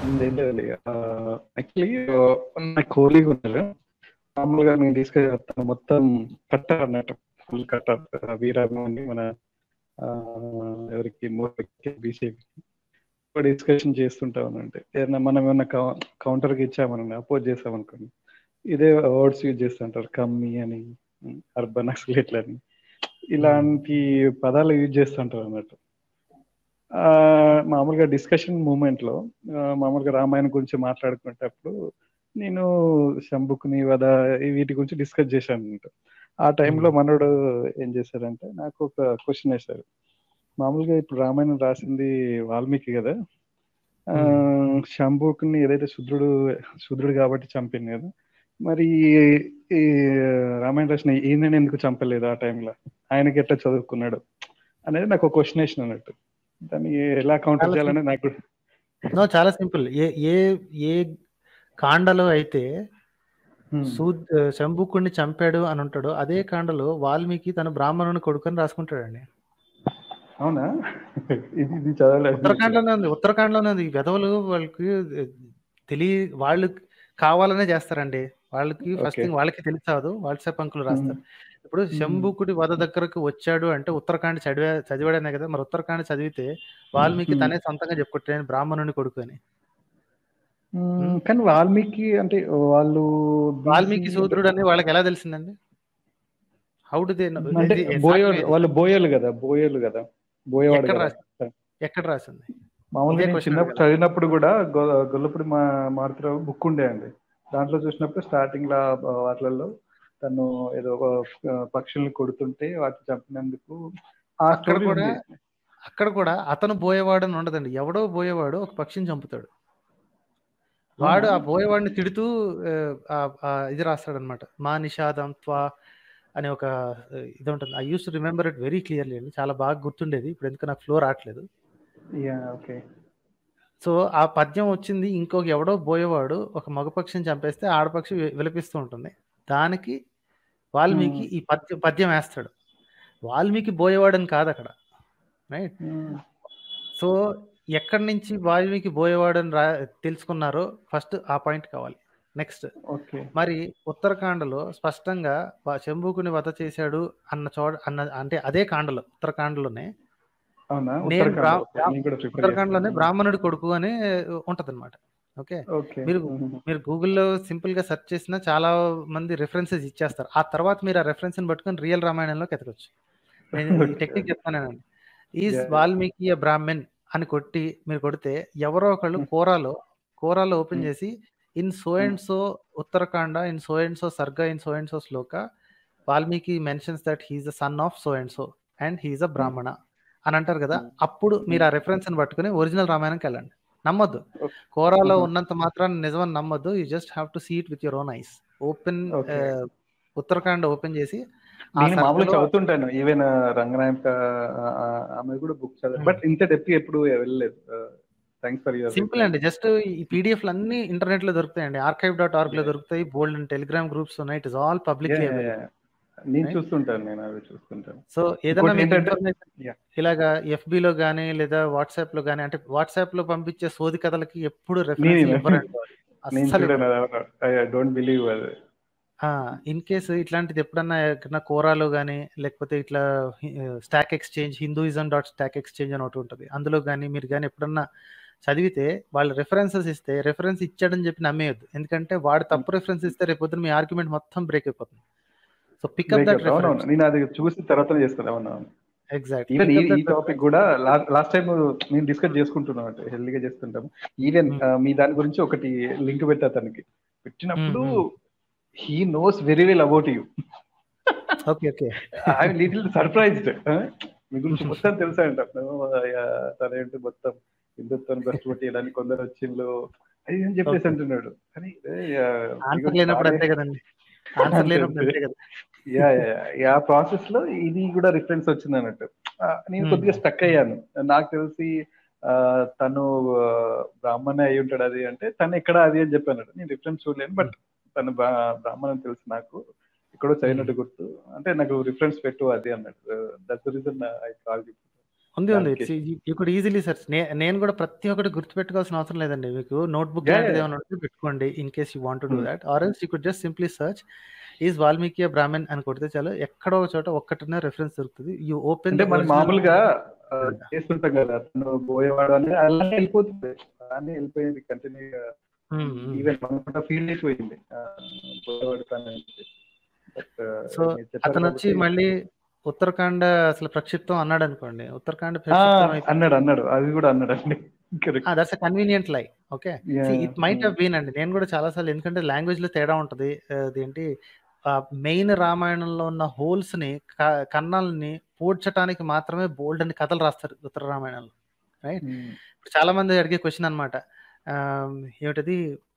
ఏం లేదండి యాక్చువల్లీ నా కోలీగ్ ఉన్నారు మామూలుగా నేను డిస్కస్ చేస్తాను మొత్తం కట్టర్ అన్నట్టు ఫుల్ కట్టర్ వీరాభిమాని మన ఆ, ఎవరికి మోదీకి బీజేపీ డిస్కషన్ చేస్తుంటా అంటే ఏదైనా మనం ఏమన్నా కౌంటర్కి ఇచ్చామని అపోజ్ చేసామనుకోండి ఇదే వర్డ్స్ యూజ్ చేస్తుంటారు కమ్మి అని అర్బన్ అక్సిలేట్లు అని ఇలాంటి పదాలు యూజ్ చేస్తుంటారు అన్నట్టు ఆ, మామూలుగా డిస్కషన్ మూమెంట్ లో ఆ, మామూలుగా రామాయణం గురించి మాట్లాడుకునేటప్పుడు నేను శంభుకుని వద వీటి గురించి డిస్కస్ చేశాను అన్నట్టు ఆ టైంలో మనోడు ఏం చేశారంటే నాకు ఒక క్వశ్చన్ వేశారు మామూలుగా ఇప్పుడు రామాయణం రాసింది వాల్మీకి కదా ఆ, శంభుకుని ఏదైతే శుద్రుడు శుద్రుడు కాబట్టి చంపింది కదా మరి ఈ రామాయణ రాసిన ఈయన ఎందుకు చంపలేదు ఆ టైంలో ఆయనకి ఎట్లా చదువుకున్నాడు అనేది నాకు ఒక క్వశ్చన్ వేసిన అన్నట్టు దాన్ని ఎలా కౌంటర్ చాలా చేయాలని నాకు నో చాలా సింపుల్ ఏ ఏ ఏ కాండలో అయితే Hmm. సూ శంభుకుడిని చంపాడు అని ఉంటాడు అదే కాండలో వాల్మీకి తన బ్రాహ్మణుని కొడుకుని రాసుకుంటాడండి అవునా ఇది ఇది చదవలేదు ఉత్తరాఖండ్లోనే ఉంది ఉత్తరాఖండ్లోనే ఉంది ఈ వెధవలు వాళ్ళకి తెలియ వాళ్ళు కావాలనే చేస్తారండి వాళ్ళకి ఫస్ట్ Okay. థింగ్ వాళ్ళకి తెలిసాదు వాట్సాప్ అంకులు రాస్తారు ఇప్పుడు Hmm. శంభుకుడి వధ దగ్గరకు వచ్చాడు అంటే ఉత్తరాఖండ్ చదివా చదివాడనే కదా మరి ఉత్తరాఖండ్ చదివితే వాల్మీకి Hmm. తనే సొంతంగా చెప్పుకుంటాడు బ్రాహ్మణుని కొడుకు అని మ్మ్, కానీ వాల్మీకి అంటే వాళ్ళు వాల్మీకి BC శూద్రుడు అని వాళ్ళకి ఎలా తెలిసిందండి హౌ డు దే అంటే బోయోలు వాళ్ళు బోయోలు కదా బోయోలు కదా బోయేవాడు ఎక్కడ కదా రాసి- ఎక్కడ రాసింది మామూలుగా ఇదే నేను question చిన్నప్పుడు అడగాలి. చదివినప్పుడు కూడా గొ- గొల్లపూడి మా మారుతిరావు బుక్ ఉండే అండి దాంట్లో చూసినప్పుడు స్టార్టింగ్ లా ఆ, వాటిలలో తను ఏదో ఒక ఆ, పక్షుల్ని కొడుతుంటే వాటిని చంపినందుకు ఆ అక్కడ స్టోరీ కూడా ఉంది అక్కడ కూడా అతను బోయేవాడు అని ఉండదండి ఎవడో బోయేవాడు ఒక పక్షిని చంపుతాడు వాడు ఆ అవునా? బోయేవాడిని తిడుతూ ఆ, ఆ, ఇది రాస్తాడు అనమాట మా నిషాదం త్వా అనే ఒక ఆ, ఇది ఉంటుంది I use to remember it very clearly అండి చాలా బాగా గుర్తుండేది ఇప్పుడు ఎందుకు నాకు ఫ్లో రావట్లేదు యా ఓకే సో ఆ పద్యం వచ్చింది ఇంకొక ఎవడో బోయేవాడు ఒక మగపక్షిని చంపేస్తే ఆడపక్షి వి- విలపిస్తూ ఉంటుంది దానికి వాల్మీకి ఈ పద్యం పద్యం వేస్తాడు వాల్మీకి బోయేవాడని కాదు అక్కడ రైట్ సో ఎక్కడి నుంచి వాల్మీకి బోయేవాడని రా తెలుసుకున్నారో ఫస్ట్ ఆ పాయింట్ కావాలి నెక్స్ట్ ఓకే మరి ఉత్తరాఖండలో స్పష్టంగా వా- శంభుకుని వధ చేశాడు అన్న చోట అన్న అంటే అదే కాండలో ఉత్తరాఖండలోనే అవునా నేను ఉత్తరాఖండ్ బ్రా- ఓకే. నేను కూడా ప్రిఫర్ ఉత్తరాఖండ్లోనే బ్రాహ్మణుడి కొడుకు అని ఉంటది అనమాట ఓకే ఓకే మీరు మీరు గూగుల్లో సింపుల్ గా సెర్చ్ చేసినా చాలా మంది రెఫరెన్సెస్ ఇచ్చేస్తారు ఆ తర్వాత మీరు ఆ రెఫరెన్స్ ని పట్టుకొని రియల్ రామాయణంలోకి ఎతకొచ్చు నేను ఈ Okay. టెక్నిక్ చెప్తానండి ఈజ్ Yeah. వాల్మీకి బ్రాహ్మణ్ అని కొట్టి మీరు కొడితే ఎవరో ఒకళ్ళు కోరాలో కోరాలో ఓపెన్ Hmm. చేసి in so and so Uttarakanda in so and so sarga in so and so shloka Valmiki mentions that he is the son of so and so and he is a Brahmana అని అంటారు కదా Hmm. అప్పుడు మీరు ఆ రెఫరెన్స్ ని పట్టుకుని ఒరిజినల్ రామాయణంకి వెళ్ళండి నమ్మొద్దు Okay. కోరాలో Mhm. ఉన్నంత మాత్రాన్ని నిజమని నమ్మొద్దు you just have to see it with your own eyes open Okay. Uttarakanda open చేసి ఆ నేను మామూలుగా సర్కిల్లో చదువుతుంటాను ఈవెన్ రంగనాయక ఆమె కూడా బుక్ చదివాను Hmm. బట్ ఇంత డెప్త్ ఎప్పుడు వెళ్ళలేదు థ్యాంక్స్ ఫర్ యువర్ సింపుల్ అండి జస్ట్ ఈ పీడిఎఫ్ అన్ని ఇంటర్నెట్ లో దొరుకుతాయండి ఆర్కైవ్ డాట్ ఆర్గ్ లో Yeah. దొరుకుతాయి బోల్డ్ అండ్ టెలిగ్రామ్ గ్రూప్స్ ఉన్నాయి it is all publicly available నేను Right? చూస్తుంటాను నేను అవి చూస్తుంటాను సో ఏదైనా ఇంకోటి మీకు ఏంటంటే- ఇన్ఫర్మేషన్ Yeah. ఇలాగా FB లో కానీ లేదా వాట్సాప్ లో కానీ అంటే వాట్సాప్ లో పంపించే సోది కథలకి ఎప్పుడు రెఫరెన్స్ నేను- ఇవ్వరండి నేను అస్సలు చూడను ఐ డోంట్ బిలీవ్ అది ఇన్ కేసు ఇట్లాంటిది ఎప్పుడన్నా ఎక్కడన్నా కోరాలో కానీ లేకపోతే ఇట్లా stack exchange Hinduism dot stack exchange అని ఒకటి ఉంటుంది అందులో కానీ మీరు కానీ ఎప్పుడన్నా చదివితే వాళ్ళు రెఫరెన్సెస్ ఇస్తే రెఫరెన్స్ ఇచ్చాడని చెప్పి నమ్మేయద్దు ఎందుకంటే వాడు తప్పు రెఫరెన్స్ ఇస్తే రేపు పొద్దున మీ ఆర్గ్యుమెంట్ మొత్తం బ్రేక్ అయిపోతుంది సో పికప్ దట్ అవునవును రెఫరెన్స్ నేను అది చూసి తర్వాత చేస్తాను అవునవును ఎగ్జాక్ట్ ఈవెన్ ఈ ఈ టాపిక్ కూడా లాస్ట్ టైం నేను డిస్కస్ చేసుకుంటున్నాం అంటే హెల్దీగా చేసుకుంటాం ఈవెన్ Hmm. మీ దాని గురించి ఒకటి లింక్ పెట్టా తనకి పెట్టినప్పుడు Hmm, he knows very well about you okay okay I little surprised మీ గురించి మొత్తం తెలుసా అంట తనేంటి మొత్తం హిందుత్వం బెస్ట్ చేయడానికి కొందరు వచ్చిండ్లు అది అని చెప్పేసి Okay. అంటున్నాడు కానీ ఏ, ఆ, మీ ఆన్సర్ గురించి లేనప్పుడు బాగా- అంతే కదండి ఆన్సర్ లేనప్పుడు అంతే కదా యా యా ప్రాసెస్ లో ఇది కూడా రిఫరెన్స్ వచ్చింది అన్నట్టు ఆ, నేను Hmm. కొద్దిగా స్టక్ అయ్యాను నాకు తెలిసి ఆ, తను ఆ, బ్రాహ్మణ అయి ఉంటాడు అది అంటే తను ఎక్కడ అది అని చెప్పాను నేను రిఫరెన్స్ చూడలేను బట్ తను బ్రా- బ్రాహ్మణ్ అని తెలుసు నాకు ఎక్కడో చదివినట్టు గుర్తు అంటే నాకు రిఫరెన్స్ పెట్టు అది అన్నట్టు దట్స్ రీజన్ ఐ కాల్ ఉంది ఉంది దానికి యూ కుడ్ ఈజీలీ సెర్చ్ నేను కూడా ప్రతి ఒక్కటి గుర్తుపెట్టుకోవాల్సిన అవసరం లేదండి మీకు నోట్బుక్ యా లాంటిది ఏమైనా ఉంటే పెట్టుకోండి in case you want do that or else you could just simply search is Valmiki Brahmin అని కొడితే చాలు ఎక్కడో ఒక చోట ఒక్కటినే రెఫరెన్స్ దొరుకుతుంది యూ ఓపెన్ అంటే ద మనం ఒరిజినల్ మామూలుగా ఆ, చేస్తుంటాం కదా తను పోయేవాడు అని అలానే వెళ్ళిపోతుంది అలానే వెళ్ళిపోయింది కంటిన్యూగా ఈవెన్ మనం కూడా ఫీల్ అయిపోయింది ఆ, పోయేవాడు తను బట్ సో మీరు చెప్పారు అతను వచ్చి కాబట్టి మళ్ళీ ఉత్తరాఖండ్ అసలు ప్రక్షిప్తం అన్నాడు అనుకోండి ఉత్తరాఖండ్ ఆ, ప్రక్షిప్తం అయితే అన్నాడు అన్నాడు అది కూడా అన్నాడు అండి correct that's convenient lie okay yeah it might have been అండి నేను కూడా చాలా సార్లు ఎందుకంటే లాంగ్వేజ్ లో తేడా ఉంటది ఆ, అదేంటి మెయిన్ రామాయణంలో ఉన్న హోల్స్ ని క- కన్నాల్ని పూడ్చడానికి మాత్రమే బోల్డ్ అని కథలు రాస్తారు ఉత్తర రామాయణంలో రైట్ ఇప్పుడు చాలా మంది అడిగే క్వశ్చన్ అనమాట ఏమిటది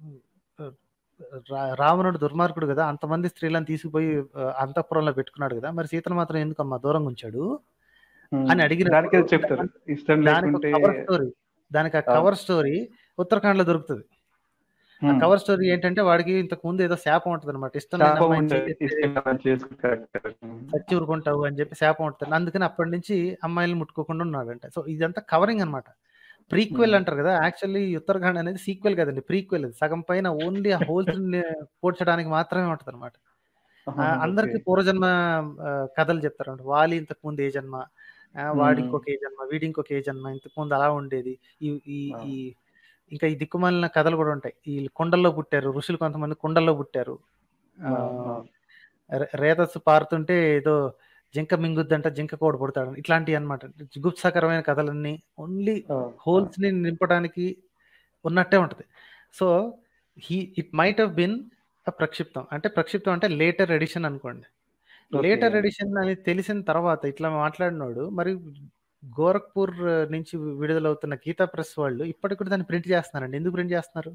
రా- రావణుడు దుర్మార్గుడు కదా అంతమంది స్త్రీలను తీసుకుపోయి ఆ, అంతఃపురంలో పెట్టుకున్నాడు కదా మరి సీతను మాత్రం ఎందుకు అమ్మా దూరంగా ఉంచాడు అని దానికి అడిగినప్పుడు అది చెప్తారు ఇష్టం దానికి ఒక లేకుంటే కవర్ స్టోరీ దానికి ఆ ఆ, కవర్ స్టోరీ ఉత్తరాఖండ్ లో దొరుకుతుంది ఆ ఉమ్, కవర్ స్టోరీ ఏంటంటే వాడికి ఇంతకు ముందు ఏదో శాపం ఉంటది అనమాట ఇష్టం లేని శాపం అమ్మాయిని ఉంటుంది చేస్తే ఇష్టం లేని చేసుకుంటే కరెక్ట్ కరెక్ట్ చచ్చి ఊరుకుంటావు అని చెప్పి శాపం ఉంటుంది అందుకని అప్పటి నుంచి అమ్మాయిలు ముట్టుకోకుండా ఉన్నాడంట సో ఇదంతా కవరింగ్ అనమాట ప్రీక్వెల్ అంటారు కదా యాక్చువల్లీ ఉత్తరాఖండ్ అనేది సీక్వెల్ కదండి ప్రీక్వెల్ అది సగం పైన ఓన్లీ ఆ హోల్స్ పోడ్చడానికి మాత్రమే ఉంటది అనమాట ఓకే అందరికి పూర్వజన్మ ఆ, కథలు చెప్తారు వాలి ఇంతకు ముందు ఏ జన్మ ఆ, వాడి ఇంకొక ఏ జన్మ వీడి ఇంకొక ఏ జన్మ ఇంతకు ముందు అలా ఉండేది ఈ ఈ ఈ ఇంకా ఈ దిక్కుమాలిన కథలు కూడా ఉంటాయి ఈ కొండల్లో పుట్టారు ఋషులు కొంతమంది కొండల్లో పుట్టారు ఆ, రే- రేతస్సు పారుతుంటే ఏదో జింక మింగుద్దంట జింక కోడి పుడతాడు ఇట్లాంటివి అనమాట జుగుప్సాకరమైన కథలన్నీ ఓన్లీ హోల్స్ ని నింపడానికి ఉన్నట్టే ఉంటది so he it might have been ప్రక్షిప్తం అంటే ప్రక్షిప్తం అంటే లేటర్ ఎడిషన్ అనుకోండి ఓకే లేటర్ ఎడిషన్ అని తెలిసిన తర్వాత ఇట్లా మాట్లాడినోడు మరి గోరఖ్పూర్ నుంచి విడుదలవుతున్న గీతా ప్రెస్ వాళ్ళు ఇప్పటికి కూడా దాన్ని ప్రింట్ చేస్తున్నారండి ఎందుకు ప్రింట్ చేస్తున్నారు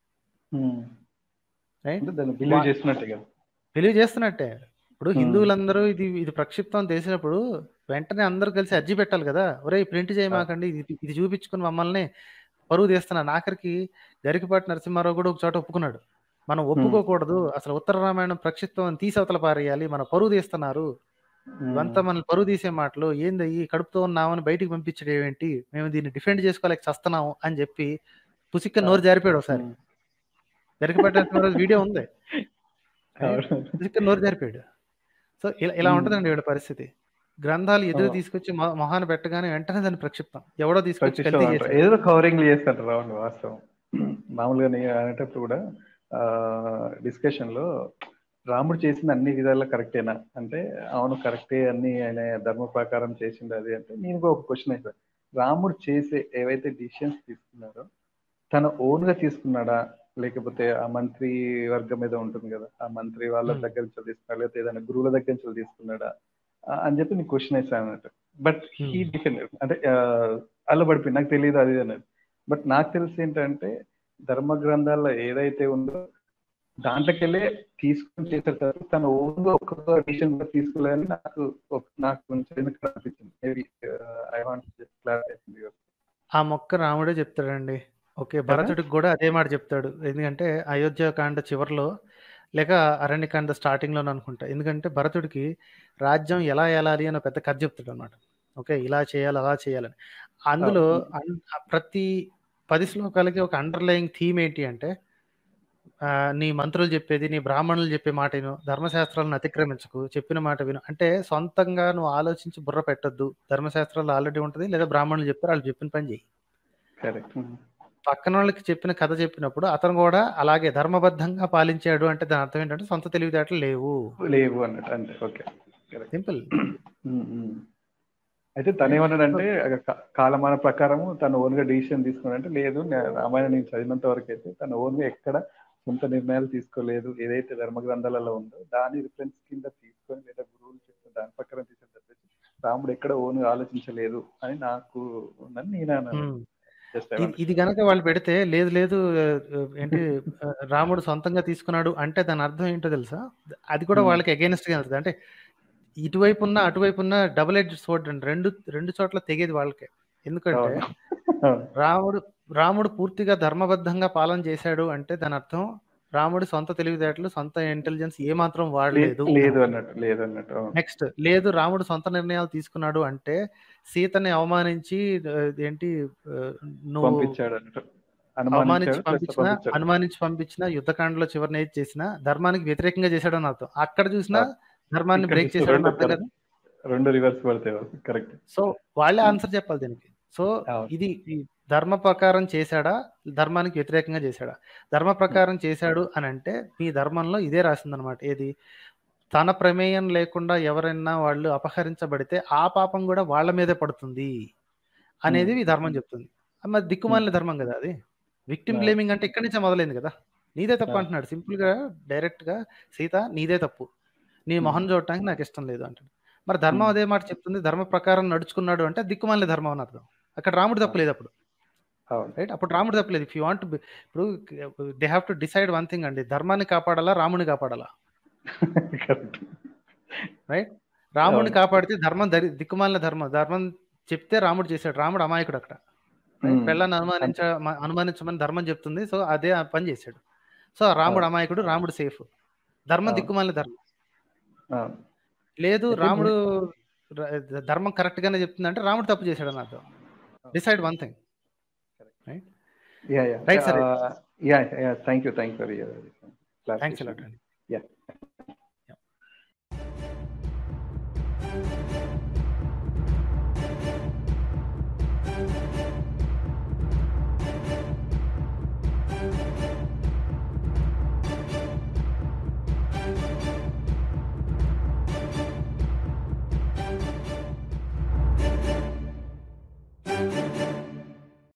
రైట్ అంటే దాన్ని బిలీవ్ చేస్తున్నట్టే కదా బిలీవ్ చేస్తున్నట్టే ఇప్పుడు Hmm. హిందువులందరూ ఇది ఇది ప్రక్షిప్తం అని తెలిసినప్పుడు వెంటనే అందరూ కలిసి అర్జీ పెట్టాలి కదా ఒరే ప్రింట్ చేయమాకండి ఇది ఇది చూపించుకుని మమ్మల్ని పరువు తీస్తున్నారు ఆఖరికి గరికపాటి నరసింహారావు కూడా ఒక చోట ఒప్పుకున్నాడు మనం ఒప్పుకోకూడదు అసలు ఉత్తర రామాయణం ప్రక్షిప్తం అని తీసి అవతల పారేయాలి మన పరువు తీస్తున్నారు ఇవంతా మనల్ని పరువు తీసే మాటలు ఏంది ఈ కడుపుతో ఉన్నామని బయటికి పంపించడం ఏంటి మేము దీన్ని డిఫెండ్ చేసుకోలేక చస్తున్నాము అని చెప్పి పుసిక్క నోరు జారిపోయాడు ఒకసారి గరికపాటి నరసింహారావు వీడియో ఉంది పుసిక్క నోరు జారిపోయాడు సో ఇలా ఇలా Hmm. ఉంటుందండి వీళ్ళ పరిస్థితి గ్రంథాలు ఎదురు ఆ. తీసుకొచ్చి మొ- మొహాన పెట్టగానే వెంటనే దాన్ని ప్రక్షిప్తం ఎవడో తీసుకొచ్చి ప్రతిష్టం కల్తీ అంటారు. చేశాడు ఏదో కవరింగ్ చేస్తారు రావండి వాస్తవం మామూలుగా నేను అనేటప్పుడు కూడా డిస్కషన్ లో రాముడు చేసిన అన్ని విధాలా కరెక్టేనా అంటే అవును కరెక్టే అన్ని ఆయన ధర్మ ప్రకారం చేసిండు అది అంటే నేను కూడా ఒక క్వశ్చన్ అయితే రాముడు చేసే ఏవైతే డిసిషన్స్ తీసుకున్నారో తన ఓన్ గా తీసుకున్నాడా లేకపోతే ఆ మంత్రి వర్గం మీద ఉంటుంది కదా ఆ మంత్రి వాళ్ళ Hmm. దగ్గర నుంచి తీసుకున్నాడా లేకపోతే ఏదైనా గురువుల దగ్గర నుంచి తీసుకున్నాడా ఆ, అని చెప్పి నీకు క్వశ్చన్ వేసాను అన్నట్టు బట్ హీ Hmm. డిఫెండ్ అంటే అల్ల పడిపోయింది నాకు తెలియదు అది ఇది అన్నది బట్ నాకు తెలిసి ఏంటంటే ధర్మ గ్రంథాల్లో ఏదైతే ఉందో దాంట్లోకి వెళ్ళే తీసుకుని చేసిన తర్వాత తన ఓన్ గా ఒక్కొక్క డిసిషన్ కూడా తీసుకోలేదని నాకు ఒక- నాకు కొంచెం ఎందుకు అనిపించింది మేబీ ఐ వాంట్ క్లారిటీ ఆ మొక్క రాముడే చెప్తాడండి ఓకే భరతుడికి కూడా అదే మాట చెప్తాడు ఎందుకంటే అయోధ్యకాండ చివరిలో లేక అరణ్యకాండ స్టార్టింగ్ లోనే అనుకుంటా ఎందుకంటే భరతుడికి రాజ్యం ఎలా ఏలాలి అని ఒక పెద్ద కథ చెప్తాడు అనమాట ఓకే ఇలా చేయాలి అలా చేయాలని అందులో అన్- ప్రతి పది శ్లోకాలకి ఒక అండర్లయింగ్ థీమ్ ఏంటి అంటే ఆ, నీ మంత్రులు చెప్పేది నీ బ్రాహ్మణులు చెప్పే మాట విను ధర్మశాస్త్రాలను అతిక్రమించకు చెప్పిన మాట విను అంటే సొంతంగా నువ్వు ఆలోచించి బుర్ర పెట్టొద్దు ధర్మశాస్త్రాలు ఆల్రెడీ ఉంటుంది లేదా బ్రాహ్మణులు చెప్తారు వాళ్ళు చెప్పిన పని చేయి కరెక్ట్ పక్కన వాళ్ళకి చెప్పిన కథ చెప్పినప్పుడు అతను కూడా అలాగే ధర్మబద్ధంగా పాలించాడు అంటే దాని అర్థం ఏంటంటే సొంత తెలివితేటలు లేవు లేవు అన్నట్టు అంతే ఓకే కరెక్ట్ సింపుల్ అయితే తను ఏమన్నాడంటే కా- కాలమాన ప్రకారము తను ఓన్ గా డిసిషన్ తీసుకున్నాడంటే లేదు నే- రామాయణం నేను చదివినంత వరకు అయితే తను ఓన్ గా ఎక్కడ సొంత నిర్ణయాలు తీసుకోలేదు ఏదైతే ధర్మ గ్రంథాలలో ఉందో దాని రిఫరెన్స్ కింద తీసుకొని లేదా గురువులు చెప్పిన దాని ప్రకారం తీసిన తప్పించి రాముడు ఎక్కడ ఓన్ గా ఆలోచించలేదు అని నాకు ఉందని నేను అన్నాను జస్ట్ ఇది- ఇది గనక వాళ్ళు పెడితే లేదు లేదు ఆ, ఆ, ఏంటి ఆ, రాముడు సొంతంగా తీసుకున్నాడు అంటే దాని అర్థం ఏంటో తెలుసా అది కూడా Hmm. వాళ్ళకి అగేన్స్ట్ గా వెళ్తుంది అంటే ఇటువైపు ఉన్న అటువైపు ఉన్న డబుల్ ఎడ్జ్ సోర్డ్ అండి రెండు రెండు చోట్ల తెగేది వాళ్ళకే ఎందుకంటే రాముడు రాముడు పూర్తిగా ధర్మబద్ధంగా పాలన చేశాడు అంటే దాని అర్థం రాముడి సొంత తెలివితేటలు సొంత ఇంటెలిజెన్స్ ఏ మాత్రం లే- వాడలేదు లేదు అన్నట్టు లేదు అన్నట్టు అవును. నెక్స్ట్ లేదు రాముడు సొంత నిర్ణయాలు తీసుకున్నాడు అంటే సీతని అవమానించి ఆ, ఏంటి ఆ, నువ్వు పంపించాడు అన్నట్టు అవమానించి అనుమానించాడు plus పంపించిన పంపించాడు అనుమానించి పంపించిన యుద్ధకాండలో చివరిని ఏది చేసినా ధర్మానికి వ్యతిరేకంగా చేశాడని అర్థం అక్కడ చూసినా ఆ, ధర్మాన్ని ఇక్కడ బ్రేక్ చూస్తే చేశాడని రెండు అర్థం కదా రెండు రివర్స్ పడతాయి కరెక్ట్ సో వాళ్ళే ఆన్సర్ చెప్పాలి దీనికి సో అవును ఇది ఈ ధర్మ ప్రకారం చేశాడా ధర్మానికి వ్యతిరేకంగా చేశాడా ధర్మ ప్రకారం చేశాడు అని అంటే మీ ధర్మంలో ఇదే రాసిందనమాట ఏది తన ప్రమేయం లేకుండా ఎవరైనా వాళ్ళు అపహరించబడితే ఆ పాపం కూడా వాళ్ళ మీదే పడుతుంది అనేది ఉమ్, ఈ ధర్మం చెప్తుంది మరి ఉమ్, దిక్కుమాలిన ధర్మం కదా అది విక్టిమ్ అవును బ్లేమింగ్ అంటే ఇక్కడి నుంచే మొదలైంది కదా నీదే తప్పు అవును అంటున్నాడు సింపుల్ గా డైరెక్ట్ గా సీత నీదే తప్పు నీ ఉమ్, మొహం చూడటానికి నాకు ఇష్టం లేదు అంటాడు మరి ధర్మం ఉమ్, అదే మాట చెప్తుంది ధర్మ ప్రకారం నడుచుకున్నాడు అంటే దిక్కుమాలిన ధర్మం అని అర్థం అక్కడ రాముడు అవును తప్పలేదు అప్పుడు అవును రైట్ అప్పుడు రాముడు తప్పలేదు ఇఫ్ యూ వాంట్ ఇప్పుడు they have to decide one thing అండి ధర్మాన్ని కాపాడాలా రాముని కాపాడాలా కరెక్ట్ రైట్ రాముడిని అవును కాపాడితే ధర్మం దరి దిక్కుమాలిన ధర్మం ధర్మం చెప్తే రాముడు చేశాడు రాముడు అమాయకుడు అక్కడ రైట్ ఉమ్, పెళ్ళాన్ని అనుమానించ అంతే మ- అనుమానించమని ధర్మం చెప్తుంది సో అదే ఆ పని చేశాడు సో రాముడు అవును అమాయకుడు రాముడు సేఫ్ ధర్మం అవును దిక్కుమాలిన ధర్మం అవును లేదు అయితే రాముడు నే- ర- ధర్మం కరెక్ట్ గానే చెప్తుంది అంటే రాముడు తప్పు చేశాడు అని అర్థం decide one thing right yeah yeah right sir yeah yeah thank you thank you for your thanks clarification a lot అండి